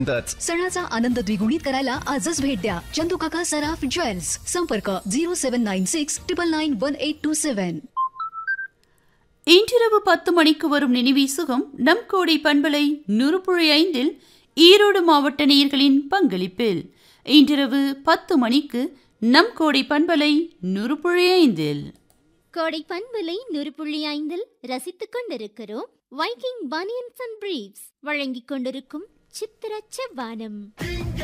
दच सणाचा आनंद द्विगुणित करायला आजच भेट द्या चंदू काका सराफ ज्वेल्स संपर्क zero seven nine six triple nine one eight two seven இன்றிரவு பத்து மணிக்கு வரும் நினைவி சுகம் நம் கோடை பண்பலை நுறுப்புழை ஐந்தில் ஈரோடு மாவட்ட நேயர்களின் பங்களிப்பில் இன்றிரவு பத்து மணிக்கு நம் கோடை பண்பலை நுறுப்புழை ஐந்தில் கோடை பண்பலை நூறு புள்ளி ஐந்தில் ரசித்துக் கொண்டிருக்கிறோம் வைக்கிங் பனியன்ஸ் அண்ட் பிரீவ்ஸ் வழங்கிக் கொண்டிருக்கும் சித்திர செவ்வானம்